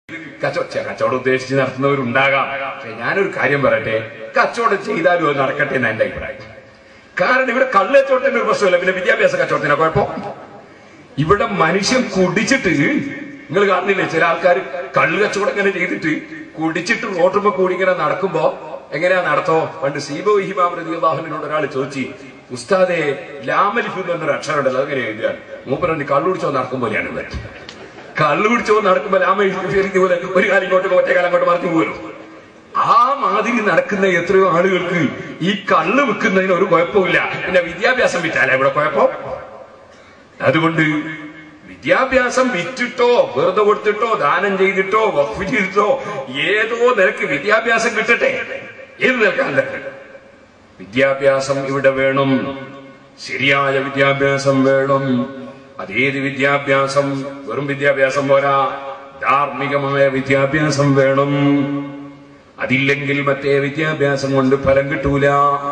കച്ചവടം കച്ചവടം ഉദ്ദേശിച്ച് നടത്തുന്നവരുണ്ടാകാം പക്ഷെ ഞാനൊരു കാര്യം പറയട്ടെ കച്ചവടം ചെയ്താലും അത് നടക്കട്ടെ എന്ന് എന്റെ അഭിപ്രായം കാരണം ഇവിടെ കള്ള് കച്ചവടത്തിന് ഒരു പ്രശ്നമില്ല പിന്നെ വിദ്യാഭ്യാസ കച്ചവടത്തിനാ കുഴപ്പം ഇവിടെ മനുഷ്യൻ കുടിച്ചിട്ട് നിങ്ങൾ കാണുന്നില്ലേ ചില ആൾക്കാർ കള്ള് കച്ചവടം ഇങ്ങനെ ചെയ്തിട്ട് കുടിച്ചിട്ട് റോട്ടുമ്പോ കൂടി ഇങ്ങനെ നടക്കുമ്പോ എങ്ങനെയാ നടത്തോ പണ്ട് സീബോ ഹിമാം റതിയുള്ളാഹുവിനോട് ഒരാൾ ചോദിച്ചു ഉസ്താദെ ലാമലിഫു എന്ന് പറഞ്ഞൊരു അക്ഷരമുണ്ടല്ലോ അതെങ്ങനെ എഴുതിയാൽ മൂപ്പരണ്ടി കള്ളുടിച്ചോ നടക്കും പോലെയാണ് ഇവർ കള്ളു കുടിച്ചോ നടക്കുമ്പോ ലാമലിഫു പോലെ ഒരു കാലം ഇങ്ങോട്ട് ഒറ്റ കാലം അങ്ങോട്ട് മറിഞ്ഞു പോരും ആ മാതിരി നടക്കുന്ന എത്രയോ ആളുകൾക്ക് ഈ കള്ള് വിൽക്കുന്നതിന് ഒരു കുഴപ്പമില്ല പിന്നെ വിദ്യാഭ്യാസം വിറ്റാലേ ഇവിടെ കുഴപ്പം അതുകൊണ്ട് വിദ്യാഭ്യാസം വിറ്റിട്ടോ വെറുതെ കൊടുത്തിട്ടോ ദാനം ചെയ്തിട്ടോ വഖഫ് ചെയ്തിട്ടോ ഏതോ നിരക്ക് വിദ്യാഭ്യാസം കിട്ടട്ടെ ഏത് നിൽക്കാൻ വിദ്യാഭ്യാസം ഇവിടെ വേണം ശരിയായ വിദ്യാഭ്യാസം വേണം അതേത് വിദ്യാഭ്യാസം വെറും വിദ്യാഭ്യാസം പോരാ ധാർമ്മികമായ വിദ്യാഭ്യാസം വേണം അതില്ലെങ്കിൽ മറ്റേ വിദ്യാഭ്യാസം കൊണ്ട് ഫലം കിട്ടൂല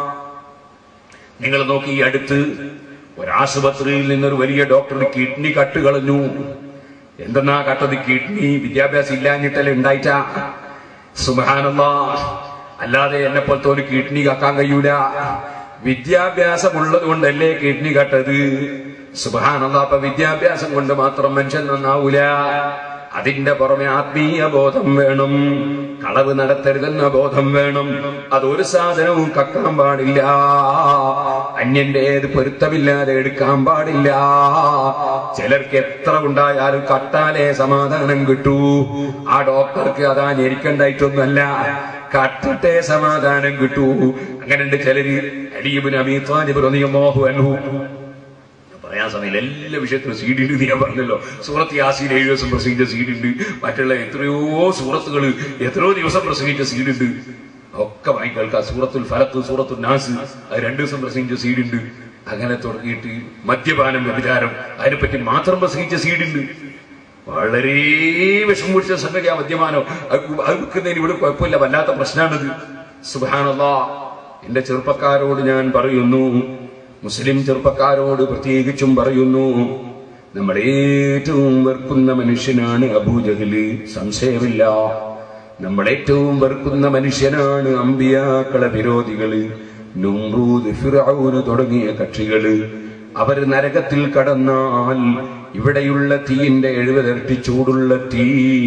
നിങ്ങൾ നോക്കി ഈ അടുത്ത് ഒരാശുപത്രിയിൽ നിന്നൊരു വലിയ ഡോക്ടർ കിഡ്നി കട്ട് കളഞ്ഞു എന്തെന്നാ കട്ടത് കിഡ്നി വിദ്യാഭ്യാസം ഇല്ലാഞ്ഞിട്ടല്ലേ ഉണ്ടായിട്ടാ സുബാനല്ല അല്ലാതെ എന്നെ പോലത്തെ ഒരു കിഡ്നി കക്കാൻ കഴിയൂല വിദ്യാഭ്യാസം ഉള്ളത് കൊണ്ടല്ലേ കിഡ്നി കട്ടത് സുബാനല്ല അപ്പൊ വിദ്യാഭ്യാസം കൊണ്ട് മാത്രം മനുഷ്യൻ നന്നാവൂല അതിന്റെ പുറമെ ആത്മീയ ബോധം വേണം കളവ് നടത്തരുതെന്ന ബോധം വേണം അതൊരു സാധനവും കക്കാൻ പാടില്ല അന്യന്റെ ഏത് പൊരുത്തമില്ലാതെ എടുക്കാൻ പാടില്ല ചിലർക്ക് എത്ര ഉണ്ടായാലും കട്ടാലേ സമാധാനം കിട്ടൂ ആ ഡോക്ടർക്ക് അതാ ഞെരിക്കണ്ടായിട്ടൊന്നുമല്ല കട്ടിട്ടേ സമാധാനം കിട്ടൂ അങ്ങനെയുണ്ട് ചിലര് അലീബിന് അമീത്താനിബ് റളിയല്ലാഹു അൻഹു പറയാൻ സമയമില്ല എല്ലാ വിഷയത്തിലും സീഡ് ഉണ്ട് ഞാൻ പറഞ്ഞല്ലോ സൂറത്ത് യാസീൻ ഏഴ് ദിവസം പ്രസംഗിച്ച സീഡ് ഉണ്ട് മറ്റുള്ള എത്രയോ സൂറത്തുകൾ എത്രയോ ദിവസം പ്രസംഗിച്ച സീഡ് ഉണ്ട് ഒക്കെ വാങ്ങി കേൾക്കാം സൂറത്തുൽ ഫലത്ത് സൂറത്തുൽ നാസ് അത് രണ്ടു ദിവസം പ്രസംഗിച്ച സീഡ് ഉണ്ട് അങ്ങനെ തുടങ്ങിയിട്ട് മദ്യപാനം വ്യഭിചാരം അതിനെപ്പറ്റി മാത്രം പ്രസംഗിച്ച സീഡ് ഉണ്ട് വളരെ വിഷം പിടിച്ച സംഗതി ആ മദ്യപാനം അത് അത് വിൽക്കുന്നതിന് ഇവിടെ കുഴപ്പമില്ല വല്ലാത്ത പ്രശ്നമാണിത് സുബാനല്ലാ എന്റെ ചെറുപ്പക്കാരോട് ഞാൻ പറയുന്നു മുസ്ലിം ചെറുപ്പക്കാരോട് പ്രത്യേകിച്ചും പറയുന്നു നമ്മൾ ഏറ്റവും വെറുക്കുന്ന മനുഷ്യനാണ് അബൂജഹല് സംശയമില്ല നമ്മൾ ഏറ്റവും വെറുക്കുന്ന മനുഷ്യനാണ് അമ്പിയാക്കളെ വിരോധികള് നുംറൂദ് ഫിറൌന് തുടങ്ങിയ കക്ഷികള് അവർ നരകത്തിൽ കടന്നാൽ ഇവിടെയുള്ള തീയിന്റെ എഴുപതിരട്ടി ചൂടുള്ള തീ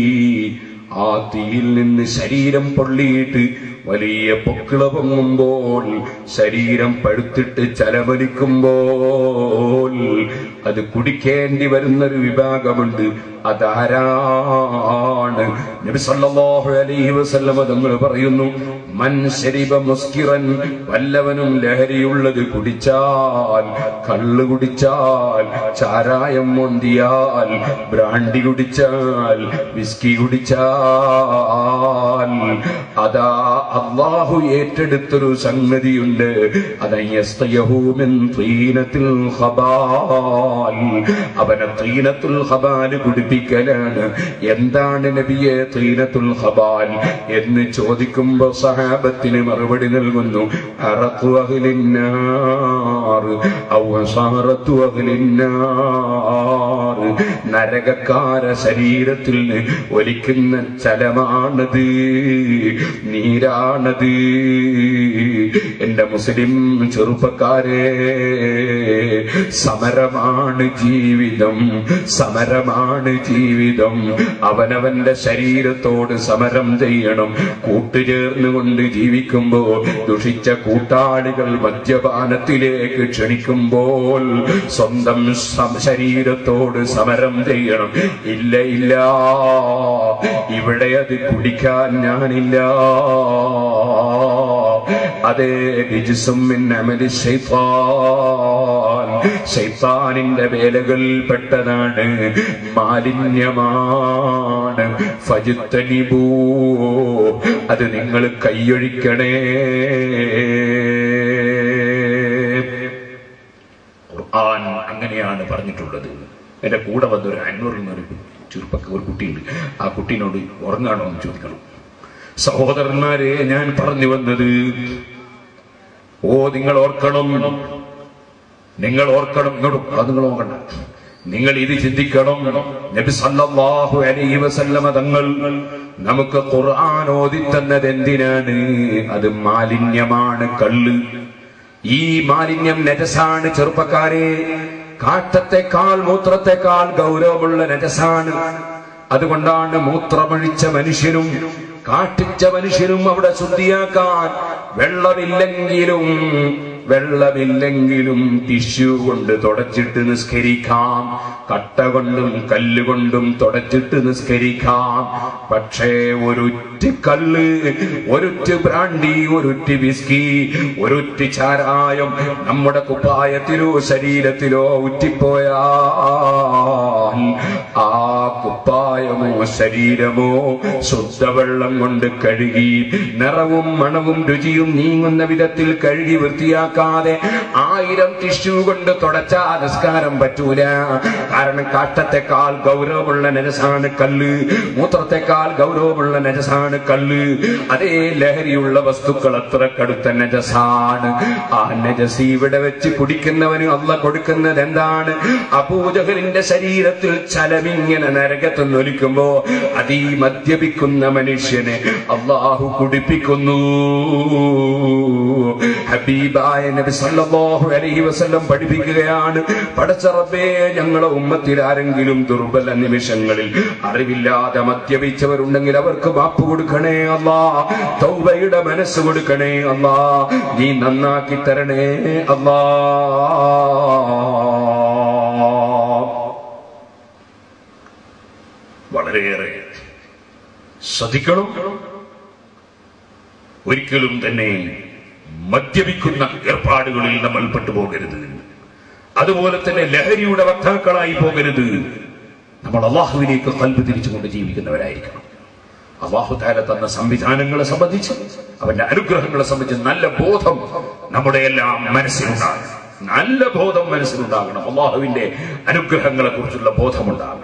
ആ തീയിൽ നിന്ന് ശരീരം പൊള്ളിയിട്ട് വലിയ പൊക്കിള പൊങ്ങുമ്പോൾ ശരീരം പഴുത്തിട്ട് ചലമലിക്കുമ്പോൾ അത് കുടിക്കേണ്ടി വരുന്നൊരു വിഭാഗമുണ്ട് അതാരാണ് നബി സല്ലല്ലാഹു അലൈഹി വസല്ലമ തങ്ങൾ പറയുന്നു മൻ ശരിബ മുസ്കിറൻ വല്ലവനും ലഹരിയുള്ളത് കുടിച്ചാൽ കള്ള് കുടിച്ചാൽ ചാരായം മൊന്തിയാൽ ബ്രാൻഡി കുടിച്ചാൽ വിസ്കി കുടിച്ചാൽ അതാ അള്ളാഹു ഏറ്റെടുത്തൊരു സംഗതിയുണ്ട് അതയ്യസ്തയഹൂമിൻ തീനത്തിൽ ഖബാൽ അവനെ തീനത്തുൽ ഖബാൽ കുടിപ്പിക്കലാണ് എന്താണ് നബിയെ തീനത്തുൽ ഖബാൽ എന്ന് ചോദിക്കുമ്പോ സഹാബത്തിന് മറുപടി നൽകുന്നു അറഖു അഹ്ലിന്നാർ ഔ അസാറത്തു അഹ്ലിന്നാർ നരകക്കാര ശരീരത്തിൽ നിന്ന് ഒലിക്കുന്ന ചലമാണത് നീരാണത് എന്റെ മുസ്ലിം ചെറുപ്പക്കാരെ സമരമാണ് ജീവിതം സമരമാണ് ജീവിതം അവനവന്റെ ശരീരത്തോട് സമരം ചെയ്യണം കൂട്ടുചേർന്നുകൊണ്ട് ജീവിക്കുമ്പോ ദുഷിച്ച കൂട്ടാളികൾ മദ്യപാനത്തിലേക്ക് ക്ഷണിക്കുമ്പോൾ സ്വന്തം സം- ശരീരത്തോട് സമരം ചെയ്യണം ഇല്ല ഇല്ല ഇവിടെ അത് കുടിക്കാൻ ഞാനില്ല അതേ രിജിസും മിൻ അമലി ശൈത്താൻ ശൈത്താനിന്റെ വേലകൾ പെട്ടതാണ് മാലിന്യമാണ് ഫജിത്തനിബൂ അത് നിങ്ങൾ കൈയൊഴിക്കണേ ഖുർആൻ അങ്ങനെയാണ് പറഞ്ഞിട്ടുള്ളത് എന്റെ കൂടെ വന്നൊരു അന്നൂറിൽ നിന്നൊരു ചെറുപ്പക്ക ഒരു കുട്ടിയുണ്ട് ആ കുട്ടീനോട് ഉറങ്ങാണോ എന്ന് ചോദിക്കണം സഹോദരന്മാരെ ഞാൻ പറഞ്ഞു വന്നത് ഓ നിങ്ങൾ ഓർക്കണം നിങ്ങൾ ഓർക്കണം ഇങ്ങോട്ട് അത് നിങ്ങൾ നോക്കണ്ട നിങ്ങൾ ഇത് ചിന്തിക്കണം നബി സല്ലല്ലാഹു അലൈഹി വസല്ലമ തങ്ങൾ നമുക്ക് ഖുർആൻ ഓതി തന്നത് എന്തിനാണ് അത് മാലിന്യമാണ് കള്ള് ഈ മാലിന്യം നജസാണ് ചെറുപ്പക്കാരെ കാട്ടത്തെക്കാൾ മൂത്രത്തെക്കാൾ ഗൗരവമുള്ള നജസാണ് അതുകൊണ്ടാണ് മൂത്രമൊഴിച്ച മനുഷ്യനും കാട്ടിച്ച മനുഷ്യനും അവിടെ ശുദ്ധിയാക്കാൻ വെള്ളമില്ലെങ്കിലും വെള്ളമില്ലെങ്കിലും ടിഷ്യൂ കൊണ്ട് തുടച്ചിട്ട് നിസ്കരിക്കാം കട്ട കൊണ്ടും കല്ലുകൊണ്ടും തുടച്ചിട്ട് നിസ്കരിക്കാം പക്ഷേ ഒരുറ്റ് കല്ല് ഒരുറ്റ് ബ്രാൻഡി ഒരുറ്റ് വിസ്കി ഒരുറ്റ് ചാരായം നമ്മുടെ കുപ്പായത്തിലോ ശരീരത്തിലോ ഉറ്റിപ്പോയാൽ ആ കുപ്പായമോ ശരീരമോ ശുദ്ധവെള്ളം കൊണ്ട് കഴുകി നിറവും മണവും രുചിയും നീങ്ങുന്ന വിധത്തിൽ കഴുകി വൃത്തിയാക്കാതെ ആയിരം ടിഷ്യൂ കൊണ്ട് തുടച്ച നിസ്കാരം പറ്റൂല കാരണം കാട്ടത്തെക്കാൾ ഗൗരവമുള്ള നരസാണ് കല്ല് മൂത്രത്തെക്കാൾ ഗൗരവമുള്ള നരസാണ് കല്ല് അതേ ലഹരിയുള്ള വസ്തുക്കൾ അത്ര കടുത്ത നജസാണ് ആ നജസ് ഇവിടെ വെച്ച് കുടിക്കുന്നവന് അല്ല കൊടുക്കുന്നത് എന്താണ് അബൂജഹലിന്റെ ശരീരത്തിൽ ചലമിങ്ങനെ നരകത്ത് നൊലിക്കുമ്പോ അതീ മദ്യപിക്കുന്ന മനുഷ്യനെ അള്ളാഹു കുടിപ്പിക്കുന്നു ഹബീബായ നബി സല്ലല്ലാഹു അലൈഹി വസല്ലം പഠിപ്പിക്കുകയാണ് പടച്ച റബ്ബേ ഞങ്ങളെ ഉമ്മത്തിൽ ആരെങ്കിലും ദുർബല നിമിഷങ്ങളിൽ അറിവില്ലാതെ മദ്യപിച്ചവരുണ്ടെങ്കിൽ അവർക്ക് മാപ്പ് കൊടുക്കണേ അല്ലാ തൗബയുടെ മനസ്സ് കൊടുക്കണേ അല്ലാ നീ നന്നാക്കി തരണേ അല്ലാ വളരെയേറെ ശ്രദ്ധിക്കണം ഒരിക്കലും തന്നെ മദ്യപിക്കുന്ന ഏർപ്പാടുകളിൽ നമ്മൾ പെട്ടുപോകരുത് അതുപോലെ തന്നെ ലഹരിയുടെ വക്താക്കളായി പോകരുത് നമ്മൾ അള്ളാഹുവിലേക്ക് കൽബ് തിരിച്ചുകൊണ്ട് ജീവിക്കുന്നവരായിരിക്കണം അള്ളാഹു താല തന്ന സംവിധാനങ്ങളെ സംബന്ധിച്ച് അവന്റെ അനുഗ്രഹങ്ങളെ സംബന്ധിച്ച് നല്ല ബോധം നമ്മുടെ എല്ലാം മനസ്സിലുണ്ടാകണം നല്ല ബോധം മനസ്സിലുണ്ടാകണം അള്ളാഹുവിന്റെ അനുഗ്രഹങ്ങളെ കുറിച്ചുള്ള ബോധമുണ്ടാകണം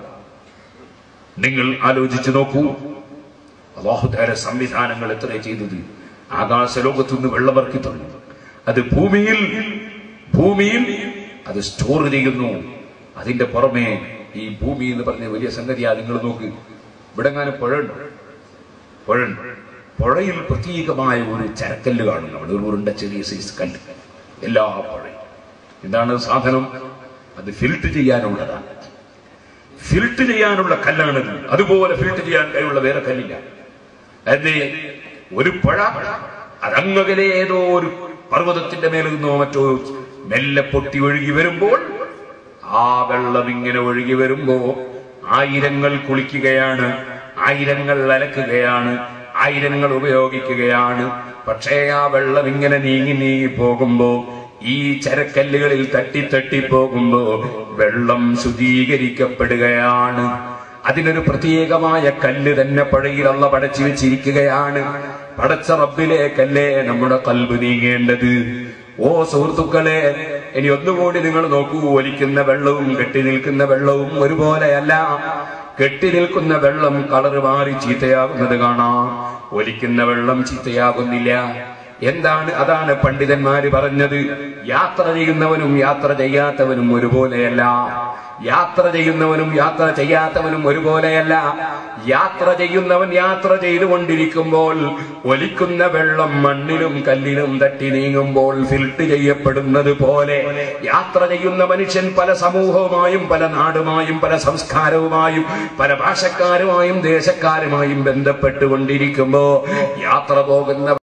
നിങ്ങൾ ആലോചിച്ചു നോക്കൂ അള്ളാഹുദാര സംവിധാനങ്ങൾ എത്ര ചെയ്തത് ആകാശ ലോകത്തുനിന്ന് വെള്ളമിറക്കി തുടങ്ങി അത് ഭൂമിയിൽ ഭൂമിയിൽ അത് സ്റ്റോർ ചെയ്യുന്നു അതിന്റെ പുറമെ ഈ ഭൂമി എന്ന് പറഞ്ഞ വലിയ സംഗതിയാ നിങ്ങൾ നോക്ക് ഇവിടെങ്ങാനും പുഴയുണ്ട് പുഴയുണ്ട് പുഴയിൽ പ്രത്യേകമായ ഒരു ചരക്കല്ല് കാണും നമ്മൾ ഒരു ഉരുണ്ട ചെറിയ സൈസ് കല്ല് എല്ലാ പുഴയും എന്താണ് സാധനം അത് ഫിൽട്ട് ചെയ്യാനുള്ളതാണ് ഫിൽട്ട് ചെയ്യാനുള്ള കല്ലാണിത് അതുപോലെ ഫിൽട്ട് ചെയ്യാൻ കഴിവുള്ള വേറെ കല്ലില്ല അതെ ഒരു പുഴ അതങ്ങകലെ ഏതോ ഒരു പർവ്വതത്തിന്റെ മേലിൽ നിന്നോ മറ്റോ മെല്ലെ പൊട്ടി ഒഴുകി വരുമ്പോൾ ആ വെള്ളം ഇങ്ങനെ ഒഴുകി വരുമ്പോ ആയിരങ്ങൾ കുളിക്കുകയാണ് ആയിരങ്ങൾ അലക്കുകയാണ് ആയിരങ്ങൾ ഉപയോഗിക്കുകയാണ് പക്ഷേ ആ വെള്ളം ഇങ്ങനെ നീങ്ങി നീങ്ങി പോകുമ്പോ ഈ ചരക്കല്ലുകളിൽ തട്ടി തട്ടി പോകുമ്പോ വെള്ളം ശുദ്ധീകരിക്കപ്പെടുകയാണ് അതിനൊരു പ്രത്യേകമായ കല്ല് തന്നെ പുഴയിലുള്ള പടച്ചു വെച്ചിരിക്കുകയാണ് പടച്ച റബ്ബിലേക്കല്ലേ നമ്മുടെ കൽബ് നീങ്ങേണ്ടത് ഓ സുഹൃത്തുക്കളെ ഇനി ഒന്നുകൂടി നിങ്ങൾ നോക്കൂ ഒലിക്കുന്ന വെള്ളവും കെട്ടി നിൽക്കുന്ന വെള്ളവും ഒരുപോലെയല്ല കെട്ടി നിൽക്കുന്ന വെള്ളം കളറ് മാറി ചീത്തയാകുന്നത് കാണാം ഒലിക്കുന്ന വെള്ളം ചീത്തയാകുന്നില്ല എന്താണ് അതാണ് പണ്ഡിതന്മാര് പറഞ്ഞത് യാത്ര ചെയ്യുന്നവനും യാത്ര ചെയ്യാത്തവനും ഒരുപോലെയല്ല യാത്ര ചെയ്യുന്നവനും യാത്ര ചെയ്യാത്തവനും ഒരുപോലെയല്ല യാത്ര ചെയ്യുന്നവൻ യാത്ര ചെയ്തുകൊണ്ടിരിക്കുമ്പോൾ ഒലിക്കുന്ന വെള്ളം മണ്ണിലും കല്ലിലും തട്ടി നീങ്ങുമ്പോൾ ഫിൽട്ട് ചെയ്യപ്പെടുന്നത് പോലെ യാത്ര ചെയ്യുന്ന മനുഷ്യൻ പല സമൂഹവുമായും പല നാടുമായും പല സംസ്കാരവുമായും പല ഭാഷക്കാരുമായും ദേശക്കാരുമായും ബന്ധപ്പെട്ടുകൊണ്ടിരിക്കുമ്പോ യാത്ര പോകുന്ന